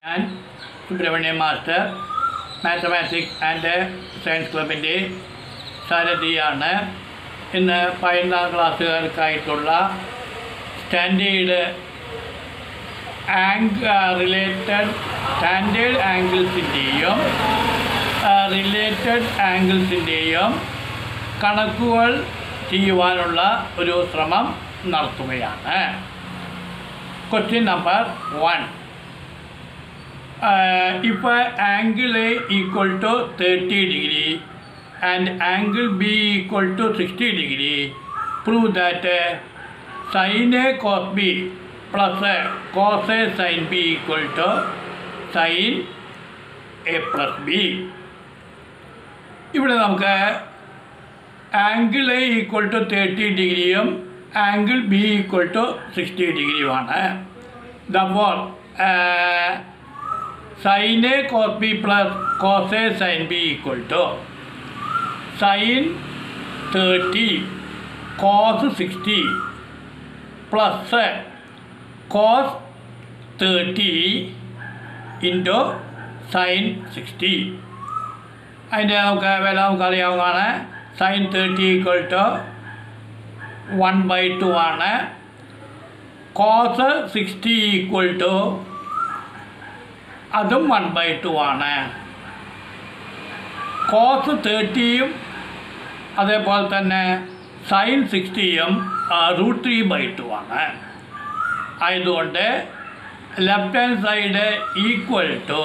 ഞാൻ Subrahmanya master mathematics and science ക്ലബിൻ്റെ സാരഥിയാണ് ഇന്ന് പതിനൊന്നാം ക്ലാസ്സുകാർക്കായിട്ടുള്ള സ്റ്റാൻഡേർഡ് ആംഗ് റിലേറ്റഡ് സ്റ്റാൻഡേർഡ് ആംഗിൾസിൻ്റെയും റിലേറ്റഡ് ആംഗിൾസിൻ്റെയും കണക്കുകൾ ചെയ്യുവാനുള്ള ഒരു ശ്രമം നടത്തുകയാണ് question number one uh, if a angle A equal to 30 degree and angle B equal to 60 degree, prove that uh, sin A cos B plus uh, cos A sin B equal to sin A plus B. ഇവിടെ നമുക്ക് angle A equal to thirty ഡിഗ്രിയും angle B equal to sixty ഡിഗ്രിയുമാണ് ദപ്പോൾ sine A cos B plus cos A sine B equal to sine thirty cos sixty plus cos thirty into sine sixty അതിൻ്റെ നമുക്ക് വില നമുക്ക് അറിയാവുന്നതാണ് sine thirty equal to one by two ആണ് cos sixty equal to അതും one by two ആണ് cos തേർട്ടിയും അതേപോലെ തന്നെ സൈൻ സിക്സ്റ്റിയും റൂട്ട് ത്രീ ബൈ ടു ആണ് ആയതുകൊണ്ട് left hand side equal to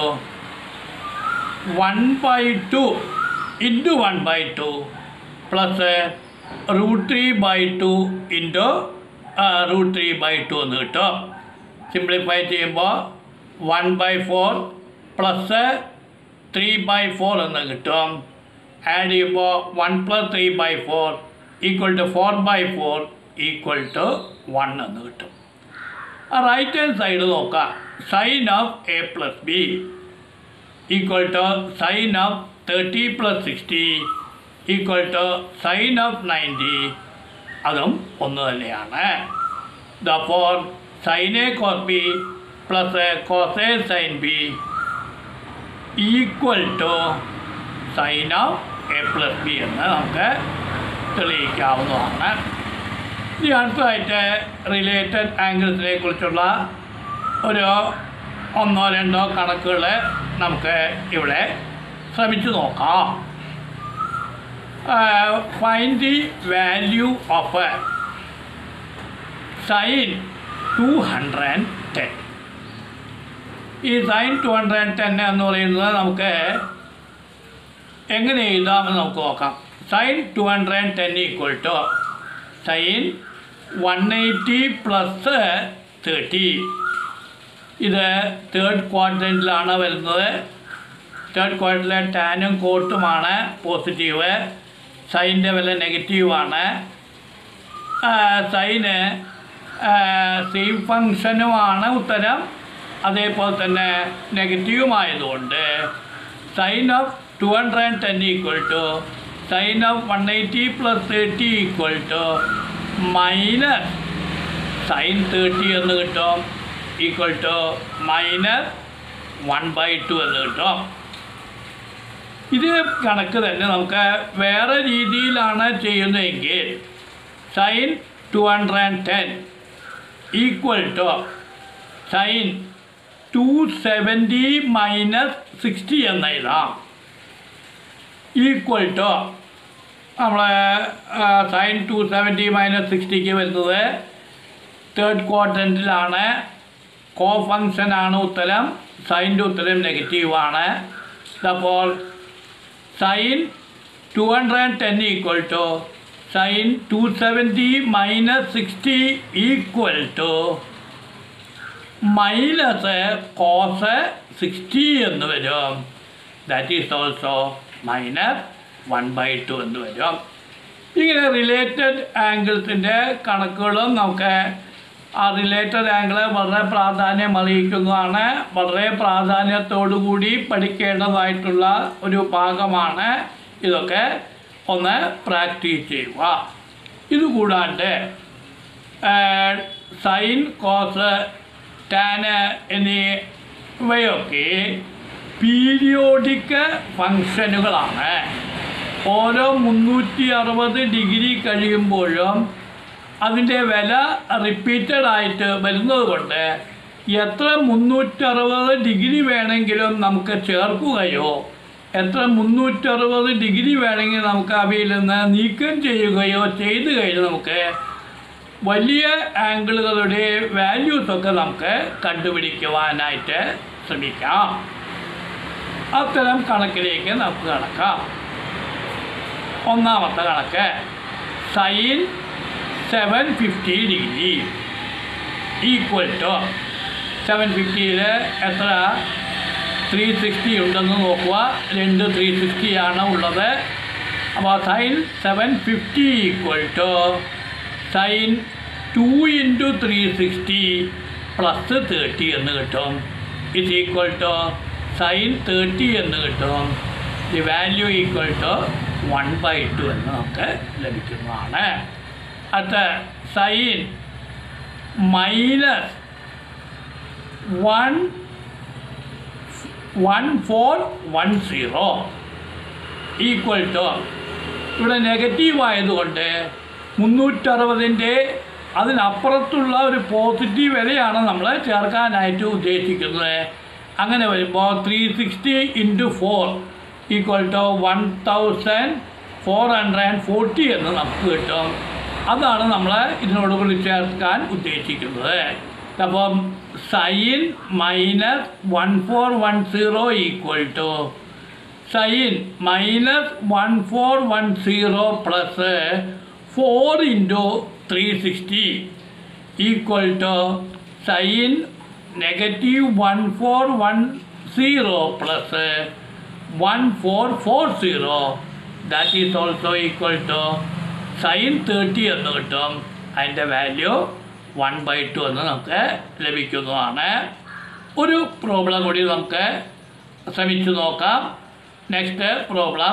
one by two into one by two plus root three by two into root three by two എന്ന് കിട്ടും simplify ചെയ്യുമ്പോൾ one by four plus three by four എന്ന് കിട്ടും add ചെയ്യുമ്പോൾ one plus three by four equal to four by four equal to one എന്ന് കിട്ടും right hand side നോക്കാം sine of A plus B equal to sine of thirty plus sixty equal to sine of ninety അതും ഒന്ന് തന്നെയാണ് ദപ്പോൾ sine A cos B plus cos A sine B equal to sine of A plus B എന്ന് നമുക്ക് തെളിയിക്കാവുന്നതാണ് ഇനി അടുത്തതായിട്ട് related ആംഗിൾസിനെ കുറിച്ചുള്ള ഒരു ഒന്നോ രണ്ടോ കണക്കുകൾ നമുക്ക് ഇവിടെ ശ്രമിച്ചു നോക്കാം find the value of sine two hundred ten ഈ സൈൻ ടു ഹൺഡ്രഡ് ടെൻ എന്ന് പറയുന്നത് നമുക്ക് എങ്ങനെ എഴുതാമെന്ന് നമുക്ക് നോക്കാം sine two hundred ten equal to sine one eighty plus thirty ഇത് തേർഡ് ക്വാഡ്രൻറ്റിലാണ് വരുന്നത് തേർഡ് ക്വാഡ്രൻറ്റിലെ ടാനും കോട്ടുമാണ് പോസിറ്റീവ് സൈൻ്റെ വില നെഗറ്റീവാണ് സൈന് സെയിം ഫങ്ഷനുമാണ് ഉത്തരം അതേപോലെ തന്നെ നെഗറ്റീവുമായതുകൊണ്ട് sine of two hundred ten equal to sine of one eighty plus thirty equal to minus sine thirty എന്ന് കിട്ടും equal to minus one by two എന്ന് കിട്ടും ഇത് കണക്ക് തന്നെ നമുക്ക് വേറെ രീതിയിലാണ് ചെയ്യുന്നതെങ്കിൽ sine two hundred ten equal to sine two seventy minus sixty എന്ന് എഴുതാം ഈക്വൽ ടു നമ്മൾ സൈൻ ടു സെവൻറ്റി മൈനസ് സിക്സ്റ്റിക്ക് വരുന്നത് തേർഡ് ക്വാർട്ടൻറ്റിലാണ് കോ ഫങ്ഷനാണ് ഉത്തരം സൈൻ്റെ ഉത്തരം നെഗറ്റീവാണ് അപ്പോൾ sine two hundred ten equal to sine two seventy minus sixty equal to minus cos sixty എന്ന് വരും that is also minus one by two എന്ന് വരും ഇങ്ങനെ റിലേറ്റഡ് ആംഗിൾസിൻ്റെ കണക്കുകളും നമുക്ക് ആ റിലേറ്റഡ് ആംഗിൾ വളരെ പ്രാധാന്യം അറിയിക്കുന്നതാണ് വളരെ പ്രാധാന്യത്തോടു കൂടി പഠിക്കേണ്ടതായിട്ടുള്ള ഒരു ഭാഗമാണ് ഇതൊക്കെ ഒന്ന് പ്രാക്ടീസ് ചെയ്യുക ഇതുകൂടാണ്ട് സൈൻ കോസ് ടാന് എന്നീ ഇവയൊക്കെ പീരിയോഡിക് ഫങ്ഷനുകളാണ് ഓരോ മുന്നൂറ്റി അറുപത് ഡിഗ്രി കഴിയുമ്പോഴും അതിൻ്റെ വില റിപ്പീറ്റഡ് ആയിട്ട് വരുന്നത് കൊണ്ട് എത്ര മുന്നൂറ്ററുപത് ഡിഗ്രി വേണമെങ്കിലും നമുക്ക് ചേർക്കുകയോ എത്ര മുന്നൂറ്ററുപത് ഡിഗ്രി വേണമെങ്കിൽ നമുക്ക് അവയിൽ നിന്ന് നീക്കം ചെയ്യുകയോ ചെയ്ത് കഴിഞ്ഞ് നമുക്ക് വലിയ ആംഗിളുകളുടെ വാല്യൂസൊക്കെ നമുക്ക് കണ്ടുപിടിക്കുവാനായിട്ട് ശ്രമിക്കാം അത്തരം കണക്കിലേക്ക് നമുക്ക് കണക്കാം ഒന്നാമത്തെ കണക്ക് sine seven fifty degree equal to seven ഫിഫ്റ്റിയിൽ എത്ര ത്രീ സിക്സ്റ്റി ഉണ്ടെന്ന് നോക്കുക രണ്ട് ത്രീ സിക്സ്റ്റി ആണ് ഉള്ളത് അപ്പോൾ sine seven fifty equal to sine two into three sixty plus thirty എന്ന് കിട്ടും is equal to sine thirty എന്ന് കിട്ടും the value equal to one by two എന്ന് നമുക്ക് ലഭിക്കുന്നതാണ് അടുത്ത sine minus one one four one zero equal to ഇവിടെ negative ആയതുകൊണ്ട് മുന്നൂറ്ററുപതിൻ്റെ അതിനപ്പുറത്തുള്ള ഒരു പോസിറ്റീവ് വിലയാണ് നമ്മൾ ചേർക്കാനായിട്ട് ഉദ്ദേശിക്കുന്നത് അങ്ങനെ വരുമ്പോൾ three sixty into four equal to one thousand four hundred and forty എന്ന് നമുക്ക് കിട്ടും അതാണ് നമ്മൾ ഇതിനോട് കൂടി ചേർക്കാൻ ഉദ്ദേശിക്കുന്നത് അപ്പം sine minus one four one zero equal to sine minus one four one zero plus four into three sixty equal to sine negative one four one zero plus one four four zero that is also equal to sine thirty എന്ന് കിട്ടും അതിൻ്റെ value one by two എന്ന് നമുക്ക് ലഭിക്കുന്നതാണ് ഒരു problem കൂടി നമുക്ക് ശ്രമിച്ചു നോക്കാം next problem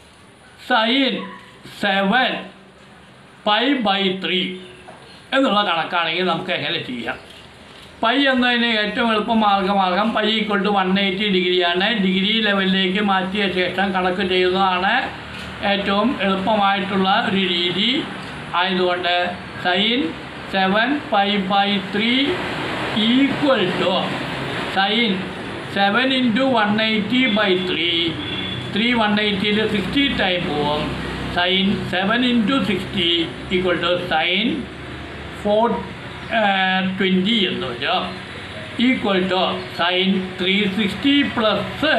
sine seven pi by three എന്നുള്ള കണക്കാണെങ്കിൽ നമുക്ക് എങ്ങനെ ചെയ്യാം പൈ എന്നതിന് ഏറ്റവും എളുപ്പ മാർഗമാകാം pi equal to one eighty ഡിഗ്രിയാണ് ഡിഗ്രി ലെവലിലേക്ക് മാറ്റിയ ശേഷം കണക്ക് ചെയ്യുന്നതാണ് ഏറ്റവും എളുപ്പമായിട്ടുള്ള ഒരു രീതി ആയതുകൊണ്ട് sine seven pi by three equal to sine seven into one eighty by three three one എയ്റ്റിയിൽ സിക്സ്റ്റി ടൈം പോവും sine seven into sixty equal to sine four twenty എന്ന് വരും equal to sine three sixty plus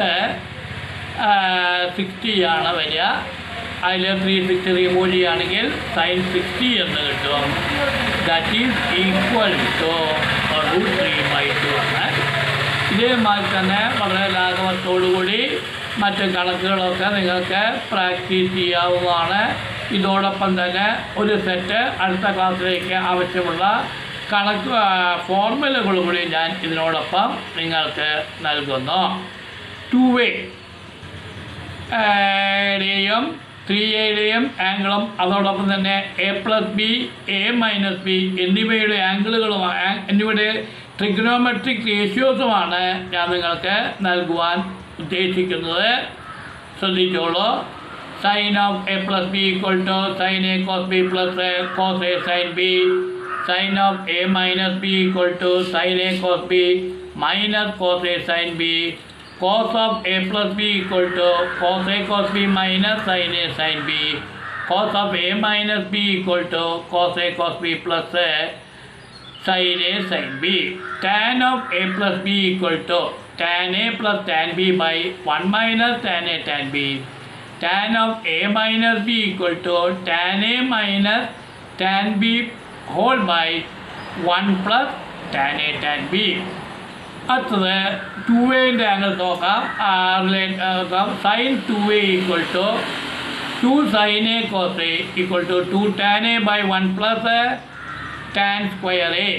സിക്സ്റ്റിയാണ് വരിക അതിൽ three sixty remove ചെയ്യുകയാണെങ്കിൽ sine sixty എന്ന് കിട്ടും that is equal to root three by two ആണ് ഇതേമാതിരി തന്നെ വളരെ ലാഘവത്തോടുകൂടി മറ്റ് കണക്കുകളൊക്കെ നിങ്ങൾക്ക് പ്രാക്ടീസ് ചെയ്യാവുന്നതാണ് ഇതോടൊപ്പം തന്നെ ഒരു സെറ്റ് അടുത്ത ക്ലാസ്സിലേക്ക് ആവശ്യമുള്ള കണക്ക് ഫോർമുലകൾ കൂടി ഞാൻ ഇതിനോടൊപ്പം നിങ്ങൾക്ക് നൽകുന്നു ടു വേ ടെയും ത്രീ എയുടെയും ആംഗിളും അതോടൊപ്പം തന്നെ A plus B A minus B എന്നിവയുടെ ആംഗിളുകളും ആ- എന്നിവയുടെ ട്രിഗ്നോമെട്രിക് റേഷ്യോസുമാണ് ഞാൻ നിങ്ങൾക്ക് നൽകുവാൻ ഉദ്ദേശിക്കുന്നത് ശ്രദ്ധിച്ചോളൂ sine of A plus B equal to sine A cos B plus cos A sine B sine of A minus B equal to sine A cos B minus cos A sine B cos of a plus b equal to cos a cos b minus sin a sin b cos of a minus b equal to cos a cos b plus a sin a sin b tan of a plus b equal to tan a plus tan b by 1 minus tan a tan b tan of a minus b equal to tan a minus tan b whole by 1 plus tan a tan b അടുത്തത് two എൻ്റെ angle നോക്കാം relate നോക്കാം sine two A equal to two sine A cos A equal to two tan A by one plus tan square A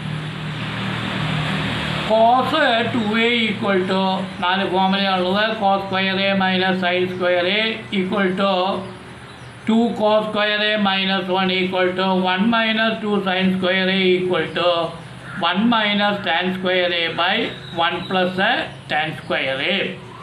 cos two A equal to നാല് ഫോമുലയുള്ളത് cos square A minus sine square A equal to two cos square A minus one equal to one minus two sine square A equal to one minus tan square A by one plus tan square A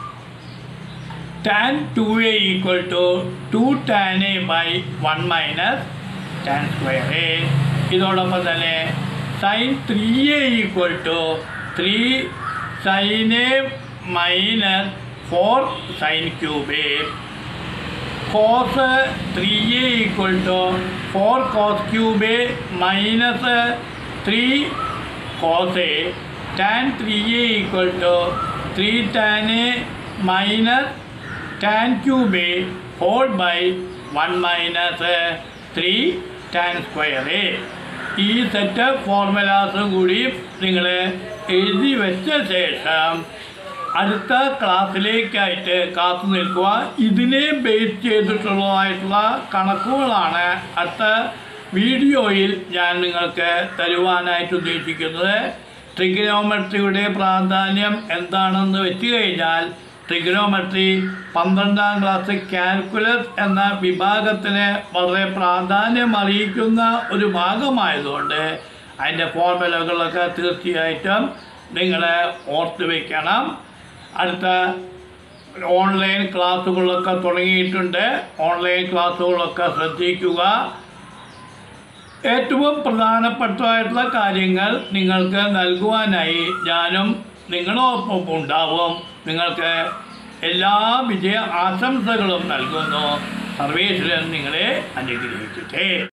tan two A equal to two tan A by one minus tan square A ഇതോടൊപ്പം തന്നെ sine three A equal to three sine A minus four sine cube A cos three A equal to four cos cube A minus three cos A tan three A equal to three tan A minus tan cube A whole by one minus three tan square A ഈ set ഫോർമുലാസും കൂടി നിങ്ങൾ എഴുതി വെച്ച ശേഷം അടുത്ത ക്ലാസ്സിലേക്കായിട്ട് കാത്തു നിൽക്കുക ഇതിനെ ബേസ് ചെയ്തിട്ടുള്ളതായിട്ടുള്ള കണക്കുകളാണ് അടുത്ത വീഡിയോയിൽ ഞാൻ നിങ്ങൾക്ക് തരുവാനായിട്ട് ഉദ്ദേശിക്കുന്നത് ട്രിഗനോമെട്രിയുടെ പ്രാധാന്യം എന്താണെന്ന് വെച്ച് കഴിഞ്ഞാൽ ട്രിഗനോമെട്രി പന്ത്രണ്ടാം ക്ലാസ് കാൽക്കുലസ് എന്ന വിഭാഗത്തിന് വളരെ പ്രാധാന്യം അറിയിക്കുന്ന ഒരു ഭാഗമായതുകൊണ്ട് അതിൻ്റെ ഫോർമുലകളൊക്കെ തീർച്ചയായിട്ടും നിങ്ങൾ ഓർത്ത് വയ്ക്കണം അടുത്ത ഓൺലൈൻ ക്ലാസ്സുകളൊക്കെ തുടങ്ങിയിട്ടുണ്ട് ഓൺലൈൻ ക്ലാസ്സുകളൊക്കെ ശ്രദ്ധിക്കുക ഏറ്റവും പ്രധാനപ്പെട്ടതായിട്ടുള്ള കാര്യങ്ങൾ നിങ്ങൾക്ക് നൽകുവാനായി ഞാനും നിങ്ങളോടൊപ്പം ഉണ്ടാവും നിങ്ങൾക്ക് എല്ലാ വിജയ ആശംസകളും നൽകുന്നു സർവേശ്വരൻ നിങ്ങളെ അനുഗ്രഹിക്കട്ടെ